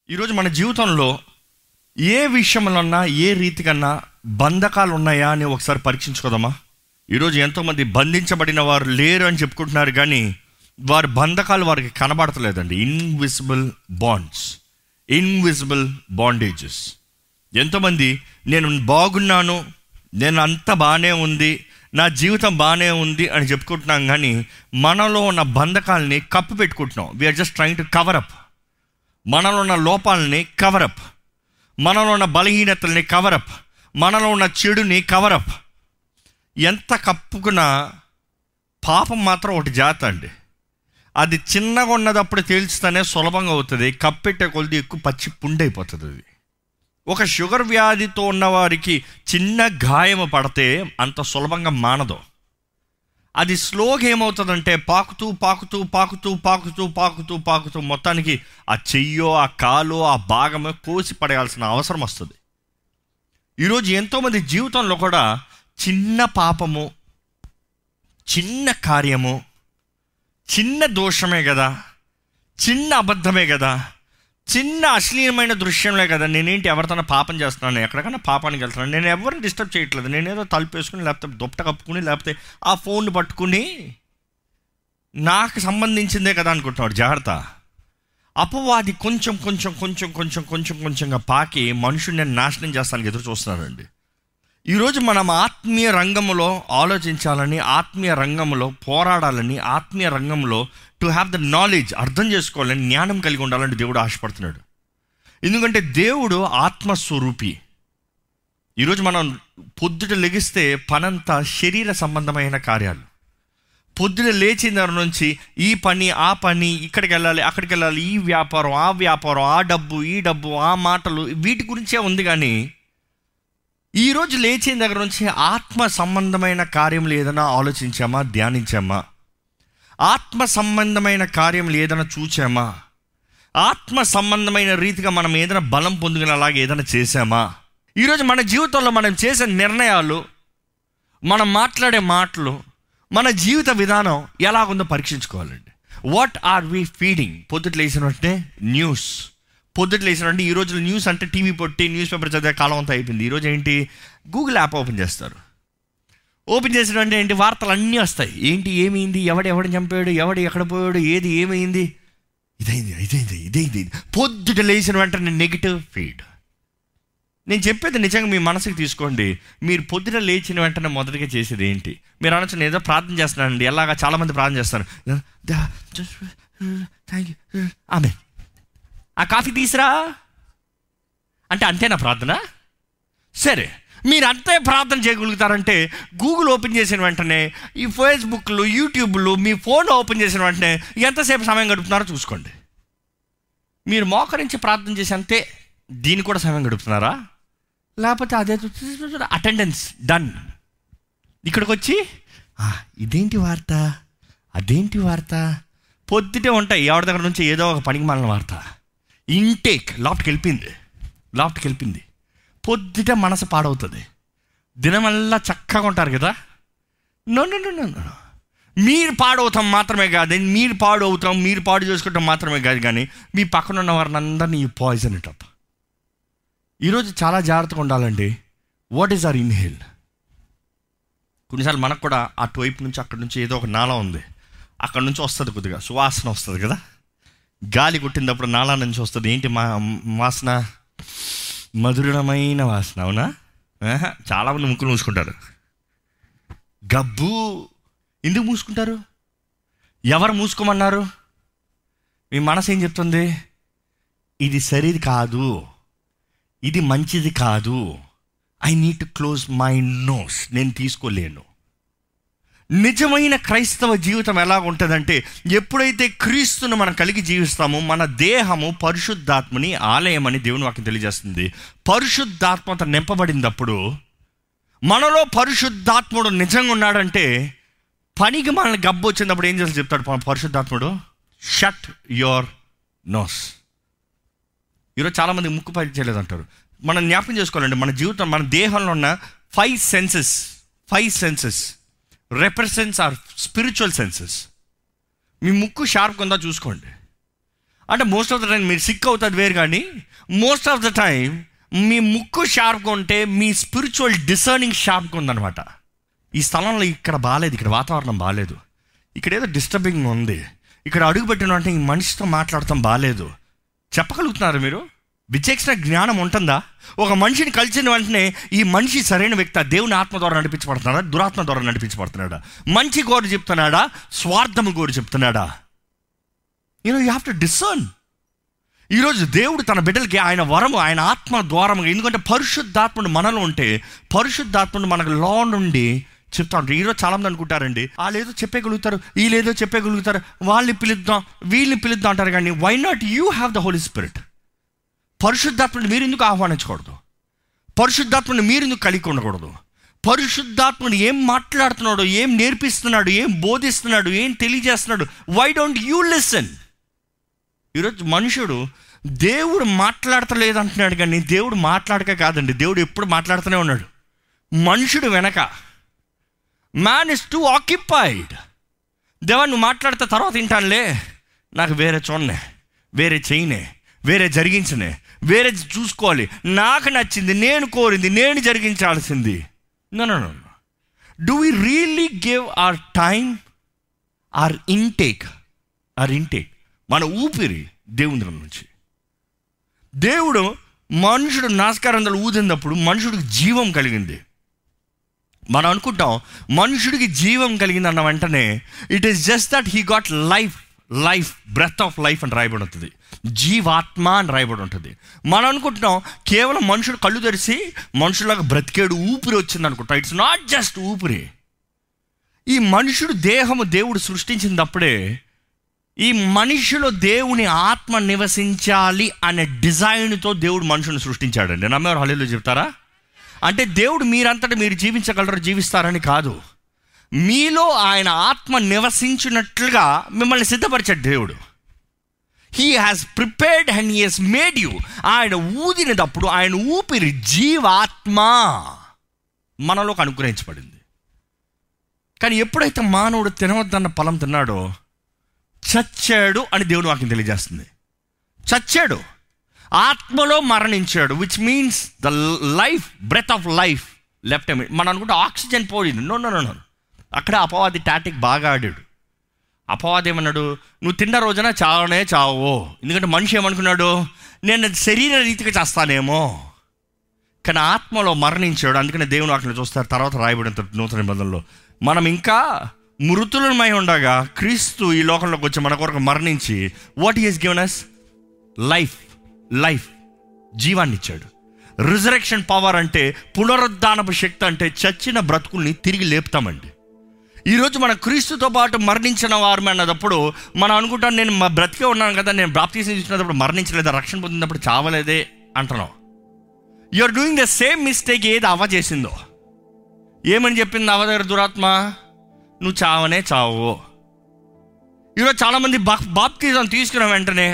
ఈరోజు మన జీవితంలో ఏ విషయంలోన్నా ఏ రీతికన్నా బంధకాలు ఉన్నాయా అని ఒకసారి పరీక్షించుకోదామా ఈరోజు ఎంతోమంది బంధించబడిన వారు లేరు అని చెప్పుకుంటున్నారు కానీ వారి బంధకాలు వారికి కనబడతలేదండి ఇన్విజిబుల్ బాండ్స్ ఇన్విజిబుల్ బాండేజెస్ ఎంతోమంది నేను బాగున్నాను నేను అంత బాగానే ఉంది నా జీవితం బాగానే ఉంది అని చెప్పుకుంటున్నాం కానీ మనలో ఉన్న బంధకాలని కప్పు పెట్టుకుంటున్నాం we are just trying to cover up మనలో ఉన్న లోపాలని కవరప్ మనలో ఉన్న బలహీనతల్ని కవరప్ మనలో ఉన్న చెడుని కవరప్ ఎంత కప్పుకున్నా పాపం మాత్రం ఒకటి జాత అండి అది చిన్నగా ఉన్నదప్పుడు తేల్చితేనే సులభంగా అవుతుంది కప్పెట్టే కొద్ది ఎక్కువ పచ్చి పుండైపోతుంది అది ఒక షుగర్ వ్యాధితో ఉన్నవారికి చిన్న గాయం పడితే అంత సులభంగా మానదు అది స్లోగా ఏమవుతుందంటే పాకుతూ పాకుతూ పాకుతూ పాకుతూ పాకుతూ పాకుతూ మొత్తానికి ఆ చెయ్యో ఆ కాలో ఆ భాగమో కోసి పడేయాల్సిన అవసరం వస్తుంది ఈరోజు ఎంతోమంది జీవితంలో కూడా చిన్న పాపము చిన్న కార్యము చిన్న దోషమే కదా చిన్న అబద్ధమే కదా చిన్న అశ్లీలమైన దృశ్యంలే కదా నేనేంటి ఎవరితోనో పాపం చేస్తున్నాను ఎక్కడికైనా పాపానికి వెళ్తున్నాను నేను ఎవరిని డిస్టర్బ్ చేయట్లేదు నేనేదో తలుపేసుకుని లేకపోతే దుప్పట కప్పుకుని లేకపోతే ఆ ఫోన్ పట్టుకుని నాకు సంబంధించిందే కదా అనుకుంటున్నాడు జాగ్రత్త అపవాది కొంచెం కొంచెం కొంచెం కొంచెం కొంచెం కొంచెంగా పాకి మనుషుల్ని నాశనం చేస్తానికి ఎదురు చూస్తున్నారండి ఈరోజు మనం ఆత్మీయ రంగంలో ఆలోచించాలని ఆత్మీయ రంగంలో పోరాడాలని ఆత్మీయ రంగంలో టు హ్యావ్ ద నాలెడ్జ్ అర్థం చేసుకోవాలని జ్ఞానం కలిగి ఉండాలని దేవుడు ఆశపడుతున్నాడు ఎందుకంటే దేవుడు ఆత్మస్వరూపి ఈరోజు మనం పొద్దుట లెగిస్తే పనంతా శరీర సంబంధమైన కార్యాలు పొద్దున లేచిన దగ్గర నుంచి ఈ పని ఆ పని ఇక్కడికి వెళ్ళాలి అక్కడికి వెళ్ళాలి ఈ వ్యాపారం ఆ వ్యాపారం ఆ డబ్బు ఈ డబ్బు ఆ మాటలు వీటి గురించే ఉంది కానీ ఈరోజు లేచిన దగ్గర నుంచి ఆత్మ సంబంధమైన కార్యములు ఏదైనా ఆలోచించామా ధ్యానించామా ఆత్మ సంబంధమైన కార్యములు ఏదైనా చూచామా ఆత్మ సంబంధమైన రీతిగా మనం ఏదైనా బలం పొందుకునేలాగా ఏదైనా చేసామా ఈరోజు మన జీవితంలో మనం చేసే నిర్ణయాలు మనం మాట్లాడే మాటలు మన జీవిత విధానం ఎలాగుందో పరీక్షించుకోవాలండి వాట్ ఆర్ వి ఫీడింగ్ పొద్దుట లేచిన వెంటనే న్యూస్ పొద్దుట లేచిన వెంటనే ఈ రోజుల్లో న్యూస్ అంటే టీవీ పొట్టి న్యూస్ పేపర్ చదివే కాలం అంతా అయిపోయింది ఈరోజు ఏంటి గూగుల్ యాప్ ఓపెన్ చేస్తారు ఓపెన్ చేసిన వెంటనే ఏంటి వార్తలు అన్నీ వస్తాయి ఏంటి ఏమైంది ఎవడు ఎవడు చంపాడు ఎవడు ఎక్కడ పోయాడు ఏది ఏమైంది ఇదైంది ఇదైంది ఇదైంది పొద్దుట లేచిన వెంటనే నెగిటివ్ ఫీడ్ నేను చెప్పేది నిజంగా మీ మనసుకి తీసుకోండి మీరు పొద్దున లేచిన వెంటనే మొదటిగా చేసేది ఏంటి మీరు అనొచ్చు నేను ఏదో ప్రార్థన చేస్తున్నానండి ఎలాగా చాలామంది ప్రార్థన చేస్తారు థ్యాంక్ యూ ఆమె ఆ కాఫీ తీసురా అంటే అంతేనా ప్రార్థన సరే మీరు అంతే ప్రార్థన చేయగలుగుతారంటే గూగుల్ ఓపెన్ చేసిన వెంటనే ఈ ఫేస్బుక్లు యూట్యూబ్లు మీ ఫోన్ ఓపెన్ చేసిన వెంటనే ఎంతసేపు సమయం గడుపుతున్నారో చూసుకోండి మీరు మోకరించి ప్రార్థన చేసి అంతే దీన్ని కూడా సమయం గడుపుతున్నారా లేకపోతే అదే అటెండెన్స్ డన్ ఇక్కడికి వచ్చి "ఆ, ఇదేంటి వార్త అదేంటి వార్త పొద్దుటే ఉంటాయి ఎవరి దగ్గర నుంచి ఏదో ఒక పనికి మాలిన వార్త ఇంటేక్ లాప్ట్కి వెళ్ళిపోయింది లాప్ట్కి వెళ్ళిపోయింది పొద్దుట మనసు పాడవుతుంది దినమల్లా చక్కగా ఉంటారు కదా no no no no no మీరు పాడవుతాం మాత్రమే కాదు మీరు పాడు అవుతాం మీరు పాడు చేసుకుంటాం మాత్రమే కాదు కానీ మీ పక్కన ఉన్న వారిని అందరినీ పాయిజన్ ఇట్ అప్ ఈరోజు చాలా జాగ్రత్తగా ఉండాలండి వాట్ ఈస్ ఆర్ ఇన్హేల్ కొన్నిసార్లు మనకు కూడా అటువైపు నుంచి అక్కడి నుంచి ఏదో ఒక నాళం ఉంది అక్కడ నుంచి వస్తుంది కొద్దిగా సువాసన వస్తుంది కదా గాలి కొట్టినప్పుడు నాళా నుంచి వస్తుంది ఏంటి మా వాసన మధురమైన వాసన అవునా ఆహా, చాలామంది ముక్కులు మూసుకుంటారు గబ్బు ఎందుకు మూసుకుంటారు ఎవరు మూసుకోమన్నారు మీ మనసు ఏం చెప్తుంది ఇది సరిది కాదు ఇది మంచిది కాదు I need to close my nose నేను తీసుకోలేను నిజమైన క్రైస్తవ జీవితం ఎలా ఉంటుందంటే ఎప్పుడైతే క్రీస్తును మనం కలిగి జీవిస్తామో మన దేహము పరిశుద్ధాత్మని ఆలయం అని దేవుని వాక్యం తెలియజేస్తుంది పరిశుద్ధాత్మత నింపబడినప్పుడు మనలో పరిశుద్ధాత్ముడు నిజంగా ఉన్నాడంటే పనికి మనల్ని గబ్బు వచ్చినప్పుడు ఏం చేసి చెప్తాడు ప- పరిశుద్ధాత్ముడు షట్ యువర్ నోస్ ఈరోజు చాలామంది ముక్కు పని చేయలేదు అంటారు మనం జ్ఞాపకం చేసుకోవాలండి మన జీవితం మన దేహంలో ఉన్న five senses five senses represents our spiritual senses మీ ముక్కు షార్ప్ ఉందా చూసుకోండి అంటే మోస్ట్ ఆఫ్ ద టైం మీరు సిక్ అవుతుంది వేరు కానీ మోస్ట్ ఆఫ్ ద టైం మీ ముక్కు షార్ప్గా ఉంటే మీ స్పిరిచువల్ డిసర్నింగ్ షార్ప్గా ఉందన్నమాట ఈ స్థలంలో ఇక్కడ బాగాలేదు ఇక్కడ వాతావరణం బాగాలేదు ఇక్కడ ఏదో డిస్టర్బింగ్ ఉంది ఇక్కడ అడుగు పెట్టిన అంటే ఈ మనిషితో మాట్లాడటం బాగాలేదు చెప్పగలుగుతున్నారు మీరు విచక్షణ జ్ఞానం ఉంటుందా ఒక మనిషిని కలిసిన వెంటనే ఈ మనిషి సరైన వ్యక్తి ఆ దేవుని ఆత్మ ద్వారా నడిపించబడుతున్నాడా దురాత్మ ద్వారా నడిపించబడుతున్నాడా మంచి గోరు చెప్తున్నాడా స్వార్థము గోరు చెప్తున్నాడా you know you have to discern ఈరోజు దేవుడు తన బిడ్డలకి ఆయన వరము ఆయన ఆత్మ ద్వారము ఎందుకంటే పరిశుద్ధాత్ముడు మనలో ఉంటే పరిశుద్ధాత్ముడు మనకు లో నుండి చెప్తా ఉంటారు ఈరోజు చాలామంది అనుకుంటారండి వాళ్ళు ఏదో చెప్పగలుగుతారు వీళ్ళేదో చెప్పగలుగుతారు వాళ్ళని పిలుద్దాం వీళ్ళని పిలుద్దాం అంటారు కానీ why not you have the Holy Spirit పరిశుద్ధాత్మని మీరు ఎందుకు ఆహ్వానించకూడదు పరిశుద్ధాత్మని మీరు ఎందుకు కలిగి ఉండకూడదు పరిశుద్ధాత్మని ఏం మాట్లాడుతున్నాడు ఏం నేర్పిస్తున్నాడు ఏం బోధిస్తున్నాడు ఏం తెలియజేస్తున్నాడు వై డోంట్ యూ లిసన్ ఈరోజు మనుషుడు దేవుడు మాట్లాడతలేదు అంటున్నాడు కానీ దేవుడు మాట్లాడక కాదండి దేవుడు ఎప్పుడు మాట్లాడుతూనే ఉన్నాడు మనుషుడు వెనక మ్యాన్ ఇస్ టు ఆక్యుపైడ్ దేవా నువ్వు మాట్లాడితే తర్వాత వింటానులే నాకు వేరే చూడనే వేరే చేయనే వేరే జరిగించనే వేరే చూసుకోవాలి నాకు నచ్చింది నేను కోరింది నేను జరిగించాల్సింది no no no do we really give our time our intake our intake మన ఊపిరి దేవుని నుంచి దేవుడు మనుషుడు నాస్కారందలు ఊదినప్పుడు మనుషుడికి జీవం కలిగింది మనం అనుకుంటాం మనుషుడికి జీవం కలిగింది అన్న వెంటనే it is just that he got life life breath of life అని రాయబడి ఉంటుంది జీవాత్మ అని రాయబడి ఉంటుంది మనం అనుకుంటున్నాం కేవలం మనుషుడు కళ్ళు తెరిచి మనుషులకు బ్రతికేడు ఊపిరి వచ్చింది అనుకుంటాం ఇట్స్ నాట్ జస్ట్ ఊపిరి ఈ మనుషుడు దేహము దేవుడు సృష్టించినప్పుడే ఈ మనిషిలో దేవుని ఆత్మ నివసించాలి అనే డిజైన్తో దేవుడు మనుషుని సృష్టించాడండి నమ్మేవారు హలీలో చెప్తారా అంటే దేవుడు మీరంతటా మీరు జీవించగలరు జీవిస్తారని కాదు మీలో ఆయన ఆత్మ నివసించినట్లుగా మిమ్మల్ని సిద్ధపరిచాడు దేవుడు he has prepared and he has made you ఆయన ఊదినప్పుడు ఆయన ఊపిరి జీవాత్మ మనలోకి అనుగ్రహించబడింది కానీ ఎప్పుడైతే మానవుడు తినవద్దన్న ఫలం తిన్నాడో చచ్చాడు అని దేవుడు వాక్యం తెలియజేస్తుంది చచ్చాడు ఆత్మలో మరణించాడు which means the life breath of life left మనం అనుకుంటే ఆక్సిజన్ పోయింది నో నో నో నో అక్కడ అపవాది టాటిక్ బాగా ఆడాడు అపవాది ఏమన్నాడు నువ్వు తిన్న రోజున చావనే చావో ఎందుకంటే మనిషి ఏమనుకున్నాడు నేను శరీర రీతిగా చేస్తానేమో కానీ ఆత్మలో మరణించాడు అందుకనే దేవుని అక్కడ చూస్తారు తర్వాత రాయబడిన నూతన నిబంధనలో మనం ఇంకా మృతులమై ఉండగా క్రీస్తు ఈ లోకంలోకి వచ్చి మన కొరకు మరణించి what is given us life life జీవాన్ని ఇచ్చాడు రిజరెక్షన్ పవర్ అంటే పునరుద్ధానపు శక్తి అంటే చచ్చిన బ్రతుకుల్ని తిరిగి లేపుతామండి ఈరోజు మన క్రీస్తుతో పాటు మరణించిన వారు అన్నదప్పుడు మనం అనుకుంటాం నేను మా బ్రతికే ఉన్నాను కదా నేను ప్రాప్తి తీసుకున్నప్పుడు మరణించలేదా రక్షణ పొందినప్పుడు చావలేదే అంటున్నాం you are doing the same mistake ఏది అవ చేసిందో ఏమని చెప్పింది అవ దగ్గర దురాత్మ నువ్వు చావనే చావు ఈరోజు చాలామంది బా బాప్తిజం తీసుకున్న వెంటనే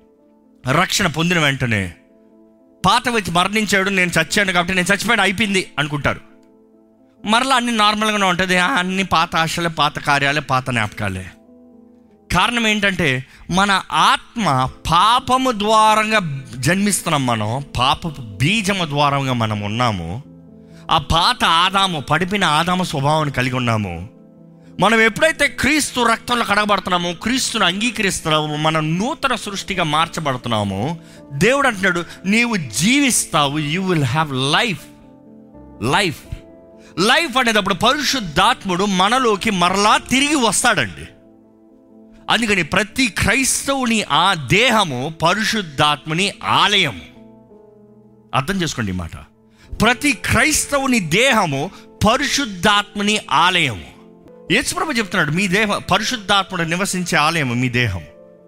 రక్షణ పొందిన వెంటనే పాత వచ్చి మరణించాడు నేను చచ్చాను కాబట్టి నేను చచ్చిపోయాడు అయిపోయింది అనుకుంటారు మరలా అన్ని నార్మల్గానే ఉంటుంది ఆ, అన్ని పాత ఆశలే పాత కార్యాలే పాత జ్ఞాపకాలే కారణం ఏంటంటే మన ఆత్మ పాపము ద్వారంగా జన్మిస్తున్నాం మనం పాపపు బీజము ద్వారంగా మనం ఉన్నాము ఆ పాత ఆదాము పడిపిన ఆదాము స్వభావాన్ని కలిగి ఉన్నాము మనం ఎప్పుడైతే క్రీస్తు రక్తంలో కడగబడుతున్నామో క్రీస్తును అంగీకరిస్తున్నామో మనం నూతన సృష్టిగా మార్చబడుతున్నామో దేవుడు అంటున్నాడు నీవు జీవిస్తావు you will have life life life అనేటప్పుడు పరిశుద్ధాత్ముడు మనలోకి మరలా తిరిగి వస్తాడండి అందుకని ప్రతి క్రైస్తవుని ఆ దేహము పరిశుద్ధాత్మని ఆలయము అర్థం చేసుకోండి ఈ మాట ప్రతి క్రైస్తవుని దేహము పరిశుద్ధాత్మని ఆలయము యేసుప్రభు చెప్తున్నాడు మీ దేహం పరిశుద్ధాత్ముడు నివసించే ఆలయము మీ దేహం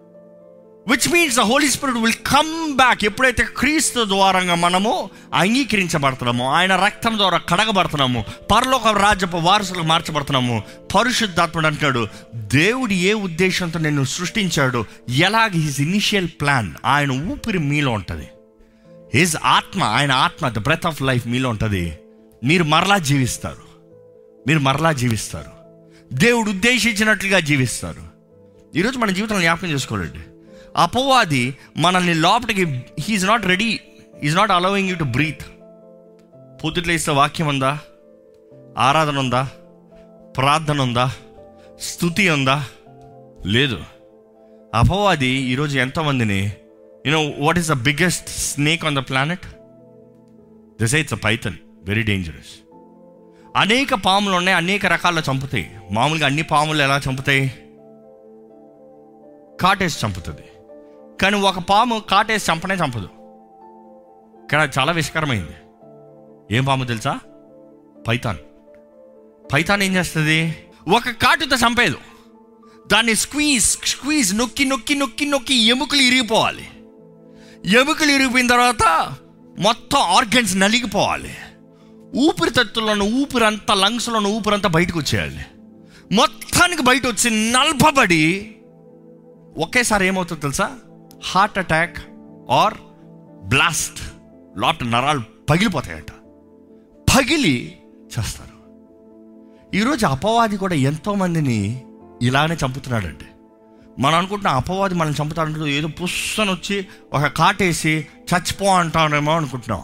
which means the Holy Spirit will come back ఎప్పుడైతే క్రీస్తు ద్వారంగా మనము అంగీకరించబడుతున్నామో ఆయన రక్తం ద్వారా కడగబడుతున్నాము పరలోక రాజ్యపు వారసులకు మార్చబడుతున్నాము పరిశుద్ధాత్ముడు అంటాడు దేవుడు ఏ ఉద్దేశంతో నేను సృష్టించాడో ఎలాగ హిజ్ ఇనిషియల్ ప్లాన్ ఆయన ఊపిరి మీలో ఉంటుంది హిజ్ ఆత్మ ఆయన ఆత్మ ద బ్రెత్ ఆఫ్ లైఫ్ మీలో ఉంటుంది మీరు మరలా జీవిస్తారు మీరు మరలా జీవిస్తారు దేవుడు ఉద్దేశించినట్లుగా జీవిస్తారు ఈరోజు మన జీవితంలో జ్ఞాపకం చేసుకోవాలండి అపవాది మనల్ని లోపలికి he is not ready is not allowing you to breathe పొద్దుట్లో ఇస్తే వాక్యం ఉందా ఆరాధన ఉందా ప్రార్థన ఉందా స్థుతి ఉందా లేదు అపవాది ఈరోజు ఎంతోమందిని you know what is the biggest snake on the planet this it's a python very dangerous అనేక పాములు ఉన్నాయి అనేక రకాల చంపుతాయి మామూలుగా అన్ని పాములు ఎలా చంపుతాయి కాటేసి చంపుతుంది కానీ ఒక పాము కాటేసి చంపనే చంపదు ఇక్కడ చాలా విషకరమైంది ఏం పాము తెలుసా పైతాన్ పైతాన్ ఏం చేస్తుంది ఒక కాటుతో చంపేదు దాన్ని స్క్వీజ్ స్క్వీజ్ నొక్కి నొక్కి నొక్కి నొక్కి ఎముకలు ఇరిగిపోవాలి ఎముకలు ఇరిగిపోయిన తర్వాత మొత్తం ఆర్గన్స్ నలిగిపోవాలి ఊపిరితిత్తుల్లోని ఊపిరంతా లంగ్స్లోని ఊపిరంతా బయటకు వచ్చేయాలి మొత్తానికి బయట వచ్చి నల్పబడి ఒకేసారి ఏమవుతుందో తెలుసా heart attack or blast lot నరాలు పగిలిపోతాయంట పగిలి చేస్తారు ఈరోజు అపవాది కూడా ఎంతోమందిని ఇలానే చంపుతున్నాడండి మనం అనుకుంటున్న అపవాది మనం చంపుతాడంటే ఏదో పుස්සని వచ్చి ఒక కాటేసి చచ్చిపో అంటాడేమో అనుకుంటున్నాం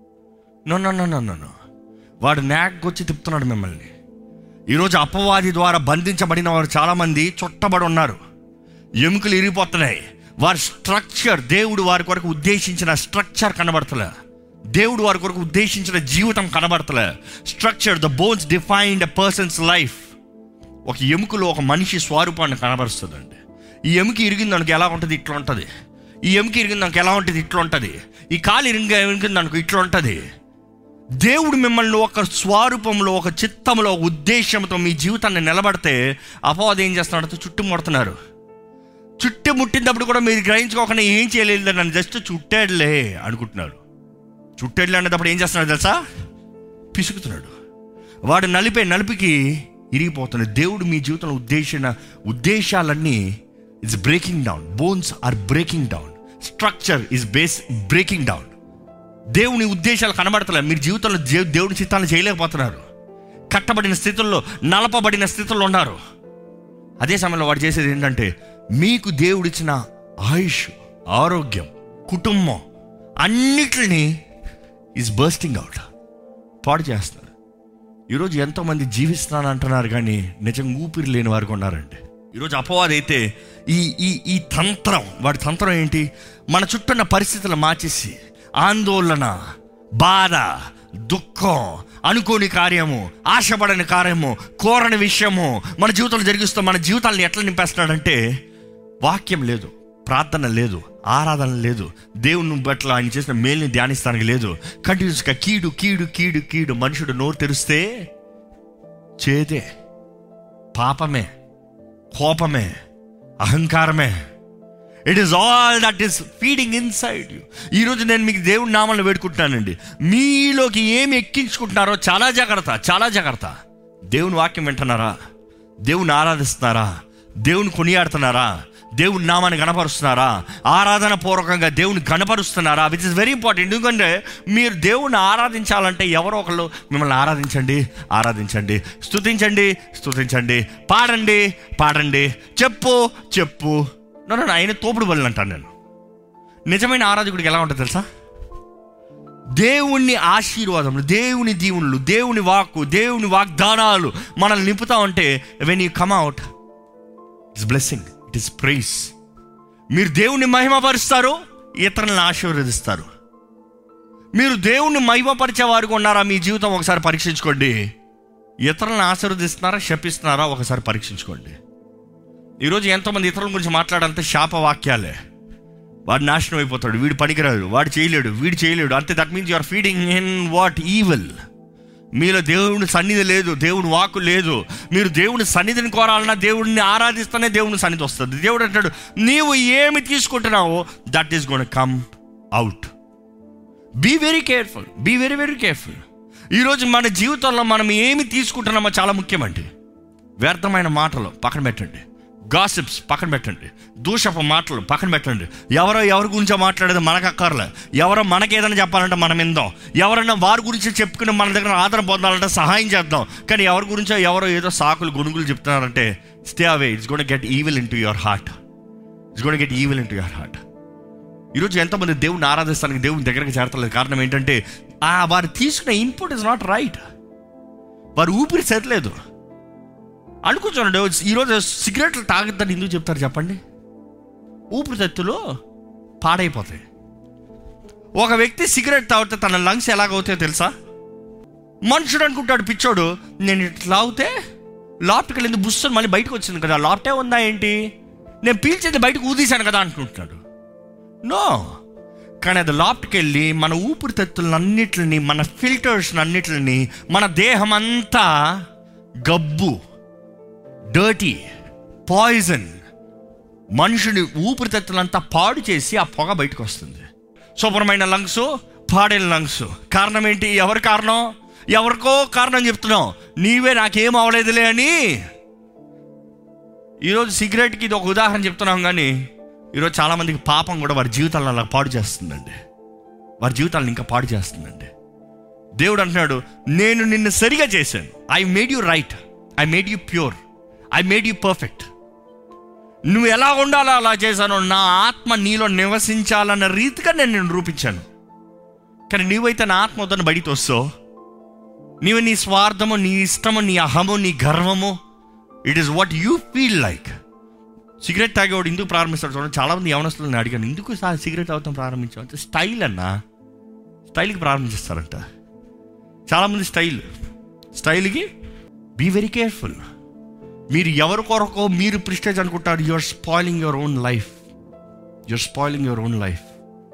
no no no no no వాడు నాక్ వచ్చి తిప్పుతున్నాడు మిమ్మల్ని ఈరోజు అపవాది ద్వారా బంధించబడిన వారు చాలామంది చుట్టబడి ఉన్నారు ఎముకలు ఇరిగిపోతున్నాయి వారి స్ట్రక్చర్ దేవుడు వారి కొరకు ఉద్దేశించిన స్ట్రక్చర్ కనబడతలే దేవుడు వారి కొరకు ఉద్దేశించిన జీవితం కనబడతలే structure the bones defined a person's life ఒక ఎముకలో ఒక మనిషి స్వరూపాన్ని కనబరుస్తుందండి ఈ ఎముక ఇరిగిందనుకు ఎలా ఉంటుంది ఇట్లా ఉంటుంది ఈ ఎముక ఇరిగిందనుకు ఎలా ఉంటుంది ఇట్లా ఉంటుంది ఈ కాలు ఇరిగి ఇరిగిందనుకు ఇట్లా ఉంటుంది దేవుడు మిమ్మల్ని ఒక స్వరూపంలో ఒక చిత్తంలో ఒక ఉద్దేశంతో మీ జీవితాన్ని నిలబడితే అపవాదం ఏం చేస్తున్నాడు చుట్టుముడుతున్నారు చుట్టు ముట్టినప్పుడు కూడా మీరు గ్రహించుకోకుండా ఏం చేయలేదు నన్ను జస్ట్ చుట్టాడులే అనుకుంటున్నారు చుట్టాడులే అనేటప్పుడు ఏం చేస్తున్నాడు తెలుసా పిసుకుతున్నాడు వాడు నలిపే నలిపికి ఇరిగిపోతున్నాడు దేవుడు మీ జీవితంలో ఉద్దేశించిన ఉద్దేశాలన్నీ it's breaking down bones are breaking down structure is base breaking down దేవుని ఉద్దేశాలు కనబడతలే మీరు జీవితంలో దే- దేవుని చిత్తాన్ని చేయలేకపోతున్నారు కట్టబడిన స్థితుల్లో నలపబడిన స్థితుల్లో ఉన్నారు అదే సమయంలో వాడు చేసేది ఏంటంటే మీకు దేవుడిచ్చిన ఆయుష్ ఆరోగ్యం కుటుంబం అన్నిటిని ఈజ్ బర్స్టింగ్ అవుట్ పాడు చేస్తున్నారు ఈరోజు ఎంతోమంది జీవిస్తున్నాను అంటున్నారు కానీ నిజంగా ఊపిరి లేని వారు ఉన్నారండి ఈరోజు అపవాది అయితే ఈ ఈ ఈ తంత్రం వాడి తంత్రం ఏంటి మన చుట్టూన్న పరిస్థితులు మార్చేసి ఆందోళన బాధ దుఃఖం అనుకోని కార్యము ఆశపడని కార్యము కోరని విషయము మన జీవితంలో జరిగిస్తూ మన జీవితాలను ఎట్లా నింపేస్తున్నాడంటే వాక్యం లేదు ప్రార్థన లేదు ఆరాధన లేదు దేవుని పట్ల ఆయన చేసిన మేల్ని ధ్యానిస్తానికి లేదు కంటిన్యూస్గా కీడు కీడు కీడు కీడు మనుషుడు నోరు తెరిస్తే చేదే పాపమే కోపమే అహంకారమే it is all that is feeding inside you ఈరోజు నేను మీకు దేవుడి నామాలను వేడుకుంటున్నానండి మీలోకి ఏమి ఎక్కించుకుంటున్నారో చాలా జాగ్రత్త చాలా జాగ్రత్త దేవుని వాక్యం వింటున్నారా దేవుని ఆరాధిస్తున్నారా దేవుని కొనియాడుతున్నారా దేవుని నామాన్ని గణపరుస్తున్నారా ఆరాధన పూర్వకంగా దేవుని గణపరుస్తున్నారా విచ్ ఇస్ వెరీ ఇంపార్టెంట్ ఎందుకంటే మీరు దేవుని ఆరాధించాలంటే ఎవరో ఒకళ్ళు మిమ్మల్ని ఆరాధించండి ఆరాధించండి స్తుతించండి స్తుతించండి పాడండి పాడండి చెప్పు చెప్పు నన్ను ఆయన తోపుడు బలి అంటాను నేను నిజమైన ఆరాధకుడికి ఎలా ఉంటుంది తెలుసా దేవుని ఆశీర్వాదములు దేవుని దీవులు దేవుని వాక్కు దేవుని వాగ్దానాలు మనల్ని నింపుతా ఉంటే when you come out it's blessing it is praise మీరు దేవుని మహిమపరుస్తారు ఇతరులను ఆశీర్వదిస్తారు మీరు దేవుణ్ణి మహిమపరిచే వారికి ఉన్నారా మీ జీవితం ఒకసారి పరీక్షించుకోండి ఇతరులను ఆశీర్వదిస్తున్నారా శపిస్తున్నారా ఒకసారి పరీక్షించుకోండి ఈరోజు ఎంతోమంది ఇతరుల గురించి మాట్లాడాలంటే శాపవాక్యాలే వాడు నాశనం అయిపోతాడు వీడు పనికిరాడు వాడు చేయలేడు వీడు చేయలేడు అంతే that means you are feeding in what evil మీలో దేవుని సన్నిధి లేదు దేవుని వాకు లేదు మీరు దేవుని సన్నిధిని కోరాలన్నా దేవుడిని ఆరాధిస్తేనే దేవుని సన్నిధి వస్తుంది దేవుడు అంటాడు నీవు ఏమి తీసుకుంటున్నావో that is gonna come out be very careful be very very careful ఈరోజు మన జీవితంలో మనం ఏమి తీసుకుంటున్నామో చాలా ముఖ్యమండి వ్యర్థమైన మాటలు పక్కన పెట్టండి గాసిప్స్ పక్కన పెట్టండి దూషపు మాటలు పక్కన పెట్టండి ఎవరో ఎవరి గురించో మాట్లాడేది మనకు అక్కర్లే ఎవరో మనకేదైనా చెప్పాలంటే మనం ఇందాం ఎవరైనా వారి గురించి చెప్పుకుని మన దగ్గర ఆదరణ పొందాలంటే సహాయం చేద్దాం కానీ ఎవరి గురించో ఎవరో ఏదో సాకులు గుణుగులు చెప్తున్నారంటే stay away it's gonna get evil into your heart it's gonna get evil into your heart ఈరోజు ఎంతోమంది దేవుని ఆరాధిస్తానికి దేవుని దగ్గరికి చేరతలేదు కారణం ఏంటంటే ఆ వారు తీసుకున్న ఇన్పుట్ ఇస్ నాట్ రైట్ వారు ఊపిరి సరిలేదు అనుకుంటున్నాడు ఈరోజు సిగరెట్లు తాగద్దని ఎందుకు చెప్తారు చెప్పండి ఊపిరితిత్తులు పాడైపోతాయి ఒక వ్యక్తి సిగరెట్ తాగితే తన లంగ్స్ ఎలాగవుతాయో తెలుసా మనుషుడు అనుకుంటాడు పిచ్చోడు నేను ఇట్లా తాగితే లాప్ట్కి వెళ్ళింది బుస్సని మళ్ళీ బయటకు వచ్చింది కదా లాప్టే ఉందా ఏంటి నేను పీల్చేది బయటకు ఊదీశాను కదా అనుకుంటున్నాడు నో కానీ అది లాప్ట్కి వెళ్ళి మన ఊపిరితిత్తులన్నిటిని మన ఫిల్టర్స్ అన్నిటిని మన దేహం అంతా గబ్బు డర్టీ పాయిజన్ మనుషుని ఊపిరితిత్తులంతా పాడు చేసి ఆ పొగ బయటకు వస్తుంది శుభ్రమైన లంగ్స్ పాడైన లంగ్స్ కారణం ఏంటి ఎవరి కారణం ఎవరికో కారణం చెప్తున్నావు నీవే నాకేం అవలేదులే అని ఈరోజు సిగరెట్కి ఇది ఒక ఉదాహరణ చెప్తున్నాం కానీ ఈరోజు చాలామందికి పాపం కూడా వారి జీవితాలను అలా పాడు చేస్తుందండి వారి జీవితాలను ఇంకా పాడు చేస్తుందండి దేవుడు అంటున్నాడు నేను నిన్ను సరిగా చేశాను I made you right I made you pure I made you perfect నువ్వు ఎలా ఉండాలో అలా చేశాను నా ఆత్మ నీలో నివసించాలన్న రీతిగా నేను నిన్ను రూపించాను కానీ నీవైతే నా ఆత్మ వద్దని బయటికి వస్తావు నీవు నీ స్వార్థము నీ ఇష్టము నీ అహము నీ గర్వము it is what you feel like cigarette తాగేవాడు ఎందుకు ప్రారంభిస్తాడు చూడండి చాలా మంది యవనస్తులు నేను అడిగాను ఎందుకు సార్ సిగరెట్ తాగుతాం ప్రారంభించాం అంటే స్టైల్ అన్నా స్టైల్కి ప్రారంభిస్తారంట చాలామంది స్టైల్ స్టైల్కి బీ వెరీ కేర్ఫుల్ మీరు ఎవరి కొరకో మీరు ప్రిస్టేజ్ అనుకుంటారు you are spoiling your own life you are spoiling your own life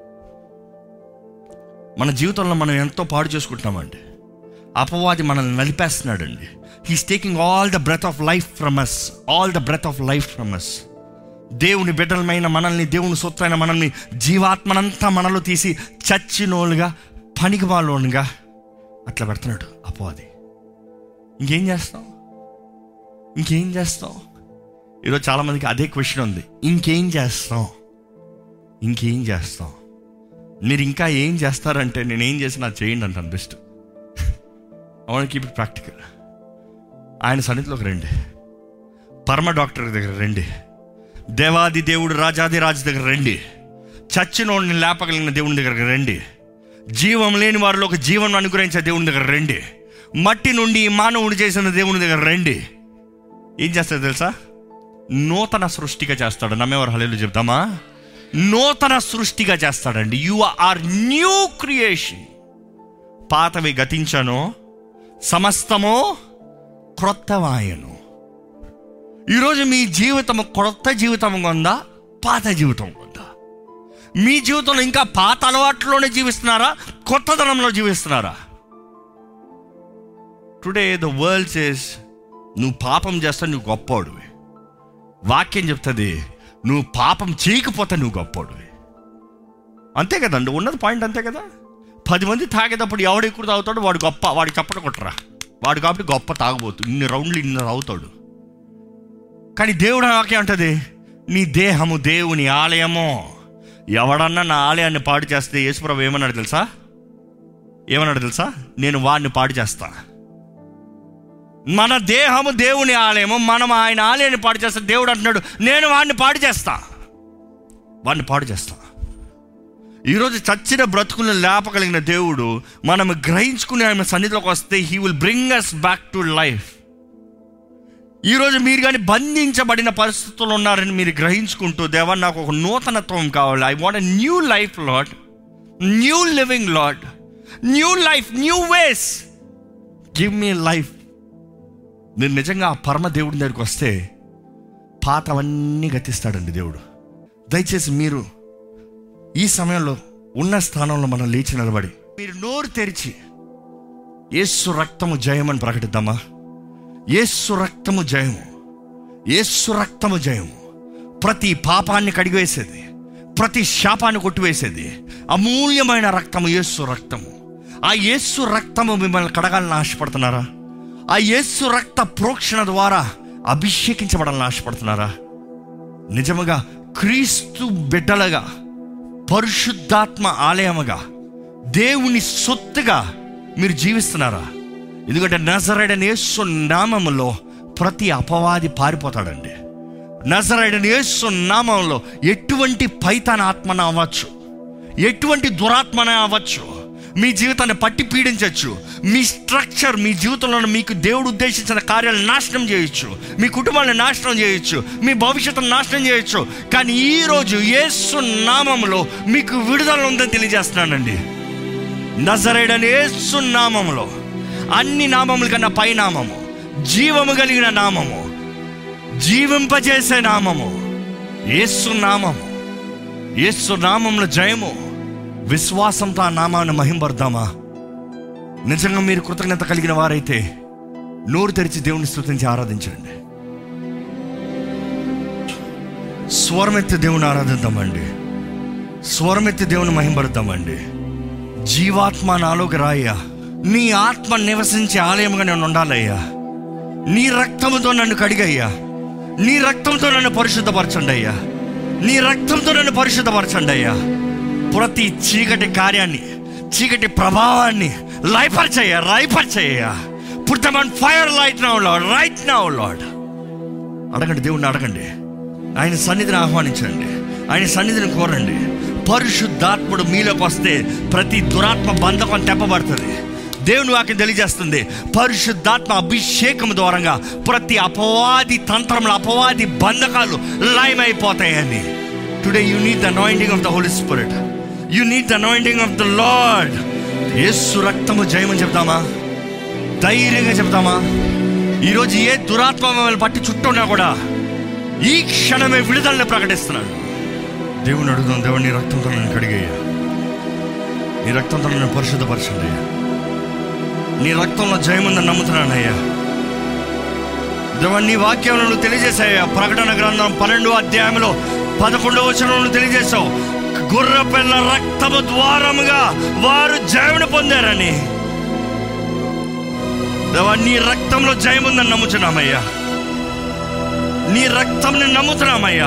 మన జీవితంలో మనం ఎంతో పాడు చేసుకుంటున్నామండి అపవాది మనల్ని నలిపేస్తున్నాడండి he's taking all the breath of life from us all the breath of life from us దేవుని బిడ్డలమైన మనల్ని దేవుని సొత్తైన మనల్ని జీవాత్మనంతా మనలో తీసి చచ్చినోళ్ళుగా పనికి వాళ్ళోనుగా అట్లా పెడుతున్నాడు అపవాది ఇంకేం చేస్తాం ఇంకేం చేస్తాం ఈరోజు చాలామందికి అదే క్వశ్చన్ ఉంది ఇంకేం చేస్తాం ఇంకేం చేస్తాం మీరు ఇంకా ఏం చేస్తారంటే నేను ఏం చేసినా చేయండి అంటాను బెస్ట్ అవును కీప్ ఇట్ ప్రాక్టికల్ ఆయన సన్నిధిలోకి రండి పరమ డాక్టర్ దగ్గర రండి దేవాది దేవుడు రాజాది రాజు దగ్గర రండి చచ్చినోడిని లేపగలిగిన దేవుని దగ్గరకు రండి జీవం లేని వారిలో ఒక జీవం అనుగ్రహించే దేవుని దగ్గర రండి మట్టి నుండి మానవుడు చేసిన దేవుని దగ్గర రండి ఏం చేస్తాడు తెలుసా నూతన సృష్టిగా చేస్తాడు నమ్మేవారు హలేలు చెప్తామా నూతన సృష్టిగా చేస్తాడండి యు ఆర్ న్యూ క్రియేషన్ పాతవి గతించను సమస్తము క్రొత్తవాయను ఈరోజు మీ జీవితం క్రొత్త జీవితం ఉందా పాత జీవితం ఉందా మీ జీవితంలో ఇంకా పాత అలవాట్లోనే జీవిస్తున్నారా కొత్తదనంలో జీవిస్తున్నారా టుడే ద వరల్డ్ సేస్ నువ్వు పాపం చేస్తా నువ్వు గొప్పోడివి వాక్యం చెప్తుంది నువ్వు పాపం చేయకపోతే నువ్వు గొప్పోడివి అంతే కదండి ఉన్నది పాయింట్ అంతే కదా పది మంది తాగేటప్పుడు ఎవడు ఎక్కువ తాగుతాడు వాడు గొప్ప వాడు చప్పట కొట్టరా వాడు కాబట్టి గొప్ప తాగబోతు ఇన్ని రౌండ్లు ఇన్ని తాగుతాడు కానీ దేవుడు వాక్యం అంటది నీ దేహము దేవుని ఆలయము ఎవడన్నా నా ఆలయాన్ని పాడు చేస్తే యేసుప్రభు ఏమన్నాడు తెలుసా ఏమన్నాడు తెలుసా నేను వాడిని పాడు చేస్తా మన దేహము దేవుని ఆలయము మనం ఆయన ఆలయాన్ని పాడు చేస్తే దేవుడు అంటున్నాడు నేను వాడిని పాడు చేస్తా వాడిని పాడు చేస్తా ఈరోజు చచ్చిన బ్రతుకులను లేపగలిగిన దేవుడు మనం గ్రహించుకుని ఆయన సన్నిధిలోకి వస్తే he will bring us back to life ఈరోజు మీరు కానీ బంధించబడిన పరిస్థితుల్లో ఉన్నారని మీరు గ్రహించుకుంటూ దేవా నాకు ఒక నూతనత్వం కావాలి I want new life Lord new living Lord new life new ways give me life మీరు నిజంగా ఆ పరమ దేవుడి దగ్గరికి వస్తే పాతవన్నీ గతిస్తాడండి దేవుడు దయచేసి మీరు ఈ సమయంలో ఉన్న స్థానంలో మనం లేచి నిలబడి మీరు నోరు తెరిచి యేసు రక్తము జయమని ప్రకటిద్దామా యేసు రక్తము జయము యేసు రక్తము జయము ప్రతి పాపాన్ని కడిగివేసేది ప్రతి శాపాన్ని కొట్టివేసేది అమూల్యమైన రక్తము యేసు రక్తము ఆ యేసు రక్తము మిమ్మల్ని కడగాలని ఆశపడుతున్నారా ఆ యేసు రక్త ప్రోక్షణ ద్వారా అభిషేకించబడాలని ఆశపడుతున్నారా నిజముగా క్రీస్తు బిడ్డలుగా పరిశుద్ధాత్మ ఆలయముగా దేవుని సొత్తుగా మీరు జీవిస్తున్నారా ఎందుకంటే నజరడని యేసు నామములో ప్రతి అపవాది పారిపోతాడండి నజరైడని యేసు నామంలో ఎటువంటి పైతాన ఆత్మన అవ్వచ్చు ఎటువంటి దురాత్మన అవ్వచ్చు మీ జీవితాన్ని పట్టి పీడించవచ్చు మీ స్ట్రక్చర్ మీ జీవితంలో మీకు దేవుడు ఉద్దేశించిన కార్యాలను నాశనం చేయొచ్చు మీ కుటుంబాన్ని నాశనం చేయొచ్చు మీ భవిష్యత్తును నాశనం చేయొచ్చు కానీ ఈరోజు యేసు నామంలో మీకు విడుదల ఉందని తెలియజేస్తున్నానండి నజరేడని యేసు నామంలో అన్ని నామముల కన్నా పై నామము జీవము కలిగిన నామము జీవింపజేసే నామము యేసు నామము యేసు నామంలో జయము విశ్వాసంతో ఆ నామాన్ని మహింపడదామా నిజంగా మీరు కృతజ్ఞత కలిగిన వారైతే నోరు తెరిచి దేవుని స్తుతించి ఆరాధించండి స్వరమెత్తి దేవుని ఆరాధిద్దామండి స్వరమెత్తి దేవుని మహింపడదామండి జీవాత్మ నాలోకి రాయ్యా నీ ఆత్మ నివసించే ఆలయముగా నేను ఉండాలయ్యా నీ రక్తముతో నన్ను కడిగయ్యా నీ రక్తంతో నన్ను పరిశుద్ధపరచండి అయ్యా నీ రక్తంతో నన్ను పరిశుద్ధపరచండి అయ్యా ప్రతి చీకటి కార్యాన్ని చీకటి ప్రభావాన్ని లైపర్చయ్యా రైపర్చయ్యా put them on fire light now Lord right now Lord అడగండి దేవుణ్ణి అడగండి ఆయన సన్నిధిని ఆహ్వానించండి ఆయన సన్నిధిని కోరండి పరిశుద్ధాత్ముడు మీలోకి వస్తే ప్రతి దురాత్మ బంధకం తెప్పబడుతుంది దేవుని వాక్యం తెలియజేస్తుంది పరిశుద్ధాత్మ అభిషేకం ద్వారంగా ప్రతి అపవాది తంత్రములు అపవాది బంధకాలు లయమైపోతాయని today you need the anointing of the Holy Spirit you need the anointing of the Lord Yesu రక్తము జయమని చెప్తామా ధైర్యంగా చెప్తామా ఈరోజు ఏ దురాత్మ మిమ్మల్ని పట్టి చుట్టున్నా కూడా ఈ క్షణమే విడుదలని ప్రకటిస్తున్నాడు దేవుని అడుగుదాం దేవుని నీ రక్తంతో నన్ను కడిగయ్యా నీ రక్తంతో నన్ను పరిశుద్ధపరచండి అయ్యా నీ రక్తంలో జయముందని నమ్ముతున్నానయ్యా దేవా నీ వాక్యంలో తెలియజేశాయ్యా ప్రకటన గ్రంథం పన్నెండు అధ్యాయంలో పదకొండవ వచనంలో తెలియజేశావు గుర్ర పిల్ల రక్తము ద్వారముగా వారు జయమును పొందారని దేవా నీ రక్తంలో జయముందని నమ్ముతున్నామయ్యా నీ రక్తంని నమ్ముతున్నామయ్యా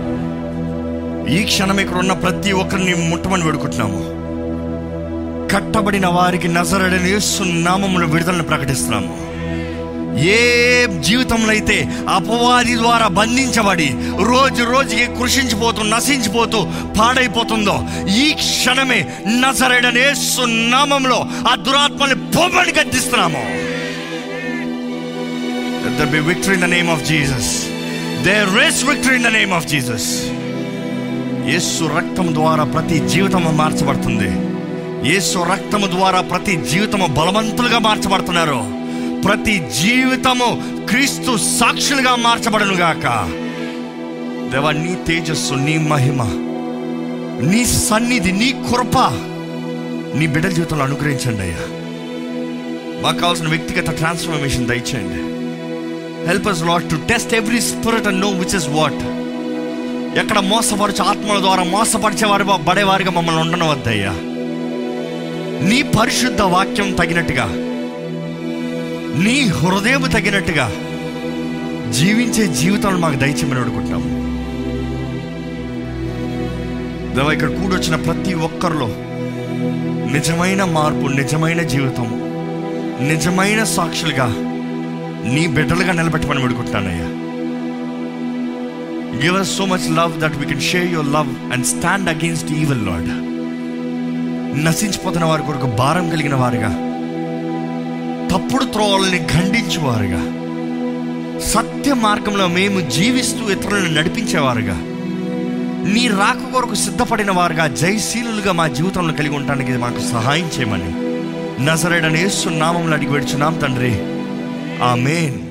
ఈ క్షణం ఇక్కడ ఉన్న ప్రతి ఒక్కరిని ముట్టమని వేడుకుంటున్నాము కట్టబడిన వారికి నజరడని యేసు నామములో విడుదలను ప్రకటిస్తున్నాము ఏ జీవితంలో అయితే అపవాది ద్వారా బంధించబడి రోజు రోజుకి కృషించిపోతూ నశించిపోతూ పాడైపోతుందో ఈ క్షణమే నజరడని యేసు నామంలో ఆ దురాత్మని పొమ్మని గద్దిస్తున్నాము Let there be victory in the name of Jesus. There is victory in the name of Jesus. యేసు రక్తం ద్వారా ప్రతి జీవితము మార్చబడుతుంది యేసు రక్తము ద్వారా ప్రతి జీవితము బలవంతులుగా మార్చబడుతున్నారు ప్రతి జీవితము క్రీస్తు సాక్షులుగా మార్చబడును గాక దేవా నీ తేజస్సు నీ మహిమ నీ సన్నిధి నీ కృప నీ బిడ్డల జీవితంలో అనుగ్రహించండి అయ్యా మాకు కావాల్సిన వ్యక్తిగత ట్రాన్స్ఫర్మేషన్ దయచేయండి help us Lord to test every spirit and know which is what ఎక్కడ మోసపరచు ఆత్మల ద్వారా మోసపరిచేవారు పడేవారిగా మమ్మల్ని ఉండనవద్దయ్యా నీ పరిశుద్ధ వాక్యం తగినట్టుగా నీ హృదయం తగినట్టుగా జీవించే జీవితాలు మాకు దయచేయమని అడుగుతున్నాము దేవా ఇక్కడ కూడొచ్చిన ప్రతి ఒక్కరిలో నిజమైన మార్పు నిజమైన జీవితం నిజమైన సాక్షులుగా నీ బిడ్డలుగా నిలబెట్టమని పెడుకుంటానయ్యా give us so much love that we can share your love and stand against evil Lord నశించిపోతున్న వారి కొరకు భారం కలిగిన వారుగా తప్పుడు త్రోవల్ని ఖండించేవారుగా సత్య మార్గంలో మేము జీవిస్తూ ఇతరులను నడిపించేవారుగా నీ రాక కొరకు సిద్ధపడిన వారుగా జయశీలులుగా మా జీవితంలో కలిగి ఉండటానికి మాకు సహాయం చేయమని నజరేడని యేసు నామంలో అడిగి పెడుచున్నాం తండ్రి ఆమెన్